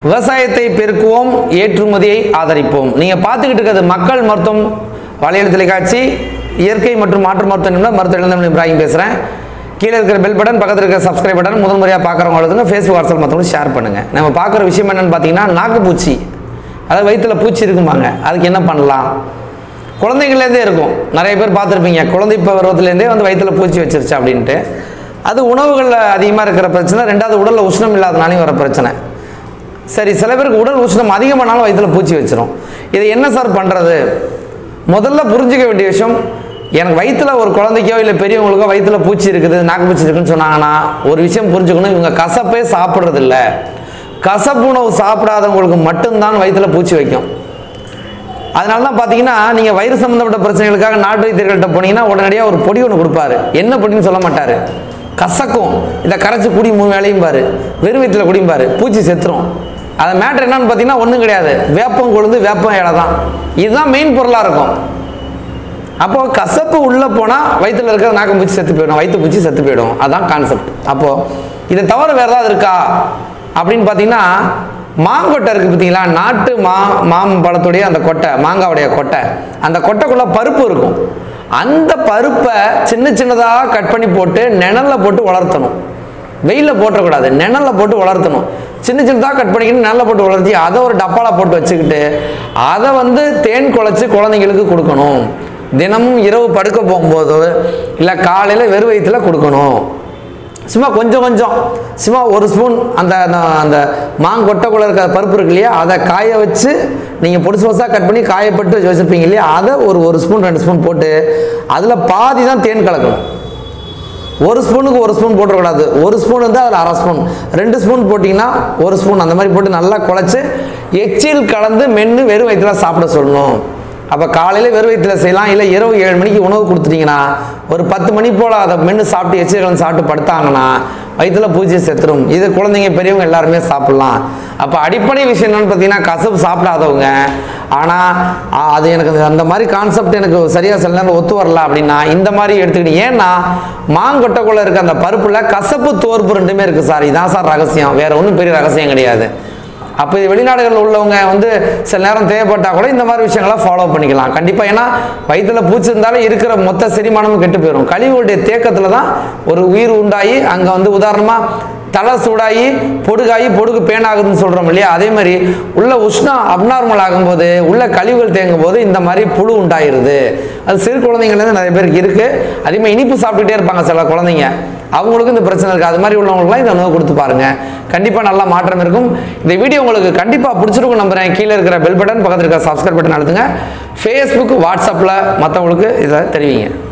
விவசாயத்தை பெருக்குவோம் ஏற்றுமதியை ஆதரிப்போம் நீங்கள் பார்த்துக்கிட்டு இருக்கிறது மக்கள் மருத்துவம் வலையொலி தொலைக்காட்சி இயற்கை மற்றும் மாற்று மருத்துவ நிபுணர் மருத்துவ இளந்தமிழ் இப்ராஹிம் பேசுகிறேன் கீழே இருக்கிற பெல் பட்டன் பக்கத்தில் இருக்கிற சப்ஸ்கிரைப் பட்டன் முதல் முறையாக பார்க்குறவங்களுக்கு ஃபேஸ்புக் வாட்ஸ்அப் மற்றவங்களுக்கு ஷேர் பண்ணுங்கள் நம்ம பார்க்குற விஷயம் என்னன்னு பார்த்தீங்கன்னா நாக்குப்பூச்சி அதாவது வயிற்றுல பூச்சி இருக்குமாங்க அதுக்கு என்ன பண்ணலாம் குழந்தைங்கள்லேருந்தே இருக்கும் நிறைய பேர் பார்த்துருப்பீங்க குழந்தை பருவத்துலேருந்தே வந்து வயிற்றுல பூச்சி வச்சிருச்சு அப்படின்ட்டு அது உணவுகளில் அதிகமாக இருக்கிற பிரச்சனை ரெண்டாவது உடலில் உஷ்ணம் இல்லாதனாலையும் வர பிரச்சனை சரி சில பேருக்கு உடல் உஷ்ணம் அதிகமானாலும் வயிற்றுல பூச்சி வச்சிரும் இதை என்ன சார் பண்ணுறது முதல்ல புரிஞ்சுக்க வேண்டிய விஷயம் எனக்கு வயிற்றுல ஒரு குழந்தைக்கோ இல்லை பெரியவங்களுக்கோ வயிற்றுல பூச்சி இருக்குது நாக்கு பூச்சி இருக்குன்னு சொன்னாங்கன்னா ஒரு விஷயம் புரிஞ்சுக்கணும் இவங்க கசப்பே சாப்பிட்றது இல்ல கசப்பு உணவு சாப்பிடாதவங்களுக்கு மட்டும்தான் வயிற்றுல பூச்சி வைக்கும் அதனால தான் பார்த்தீங்கன்னா நீங்கள் வயிறு சம்மந்தப்பட்ட பிரச்சனைகளுக்காக நாட்டு வைத்தியர்கள்ட்ட போனீங்கன்னா உடனடியாக ஒரு பொடி ஒன்று கொடுப்பாரு என்ன பொடின்னு சொல்ல மாட்டார் கசக்கும் இதை கரைச்சி குடி மூணு வேலையும் பாரு வெறும் வயிற்றில் குடிம்பாரு பூச்சி செத்துரும் அது மேட்ரு என்னன்னு பார்த்தீங்கன்னா ஒன்றும் கிடையாது வேப்பம் கொழுந்து வேப்பம் இலை தான் இதுதான் மெயின் பொருளாக இருக்கும் அப்போ கசப்பு உள்ளே போனால் வயிற்றுல இருக்கிற நாக்கம் பூச்சி செத்து போயிடும் வயிற்று பூச்சி செத்து போயிடும் அதான் கான்செப்ட் அப்போ இதை தவிர வேறு ஏதாவது இருக்கா அப்படின்னு பார்த்தீங்கன்னா மாங்கொட்டை இருக்குது பார்த்தீங்களா நாட்டு மா மாம்பழத்துடைய அந்த கொட்டை மாங்காவுடைய கொட்டை அந்த கொட்டைக்குள்ளே பருப்பு இருக்கும் அந்த பருப்பை சின்ன சின்னதாக கட் பண்ணி போட்டு நிழலில் போட்டு வளர்த்தணும் வெயிலில் போட்டக்கூடாது நிழலில் போட்டு வளர்த்தணும் சின்ன சின்னதாக கட் பண்ணிக்கிட்டு நிழலில் போட்டு வளர்த்தி அதை ஒரு டப்பால போட்டு வச்சுக்கிட்டு அதை வந்து தேன் குழச்சி குழந்தைங்களுக்கு கொடுக்கணும் தினமும் இரவு படுக்க போகும்போது இல்லை காலையில் வெறும் வயிற்றுல கொடுக்கணும் சும்மா கொஞ்சம் கொஞ்சம் சும்மா ஒரு ஸ்பூன் அந்த அந்த- அந்த மாங்கொட்டைக்குள்ள இருக்கிற பருப்பு இருக்கு இல்லையா அதை காய வச்சு நீங்கள் பொடிசு பொடிசாக கட் பண்ணி காயப்பட்டு வச்சு வச்சுருப்பீங்க இல்லையா அதை ஒரு ஒரு ஸ்பூன் ரெண்டு ஸ்பூன் போட்டு அதில் பாதி தான் தேன் கலக்கணும் ஒரு ஸ்பூனுக்கு ஒரு ஸ்பூன் போட்டுறக்கூடாது ஒரு ஸ்பூன் வந்து அதில் அரை ஸ்பூன் ரெண்டு ஸ்பூன் போட்டிங்கன்னா ஒரு ஸ்பூன் அந்த மாதிரி போட்டு நல்லா குழச்சி எச்சில் கலந்து மென்று வெறும் வயிற்றுல சாப்பிட சொல்லணும் அப்போ காலையில் வெறும் வயிற்றுல செய்யலாம் இல்லை இரவு ஏழு மணிக்கு உணவு கொடுத்துட்டீங்கன்னா ஒரு பத்து மணி போல் அதை மென்று சாப்பிட்டு எச்சில் கலந்து சாப்பிட்டு படுத்தாங்கன்னா வயிற்றுல பூச்சி செத்துரும் இது குழந்தைங்க பெரியவங்க எல்லாருமே சாப்பிட்லாம் அப்போ அடிப்படை விஷயம் என்னன்னு பார்த்தீங்கன்னா கசப்பு சாப்பிடாதவங்க ஆனால் அது எனக்கு அந்த- அந்த மாதிரி கான்செப்ட் எனக்கு சரியாக சில நேரம் ஒத்து வரல அப்படின்னா இந்த மாதிரி எடுத்துக்கிட்டு ஏன்னா மாங்கொட்டைக்குள்ளே இருக்க அந்த பருப்புல கசப்பு தோற்பு ரெண்டுமே இருக்குது சார் இதான் சார் ரகசியம் வேற ஒன்றும் பெரிய ரகசியம் கிடையாது அப்போ இது வெளிநாடுகளில் உள்ளவங்க வந்து சில நேரம் தேவைப்பட்டால் கூட இந்த மாதிரி விஷயங்களை ஃபாலோ பண்ணிக்கலாம் கண்டிப்பாக ஏன்னா வயிற்றுல பூச்சி இருந்தாலும் இருக்கிற மொத்த செரிமானமும் கெட்டு போயிடும் கழிவுடைய தேக்கத்தில் தான் ஒரு உயிர் உண்டாகி அங்கே வந்து உதாரணமாக தலை சூடாகி பொடுகாகி பொடுகு பேனாகுதுன்னு சொல்கிறோம் இல்லையா அதே மாதிரி உள்ள உஷ்ணம் அப்நார்மல் ஆகும்போது உள்ள கழிவுகள் தேங்கும் போது இந்த மாதிரி புழு உண்டாயிருது அது சிறு குழந்தைங்கள்லேருந்து நிறைய பேருக்கு இருக்குது அதே மாதிரி இனிப்பு சாப்பிட்டுட்டே இருப்பாங்க சில குழந்தைங்க அவங்களுக்கும் இந்த பிரச்சனை இருக்குது அது மாதிரி உள்ளவங்களுக்குலாம் இந்த உணவு கொடுத்து பாருங்க கண்டிப்பாக நல்லா மாற்றம் இருக்கும் இந்த வீடியோ உங்களுக்கு கண்டிப்பாக பிடிச்சிருக்கும் நம்புறேன் கீழே இருக்கிற பெல் பட்டன் பக்கத்தில் இருக்கிற சப்ஸ்கிரைப் பட்டன் அழுத்துங்க ஃபேஸ்புக் வாட்ஸ்அப்பில் மற்றவங்களுக்கு இதை தெரிவிங்க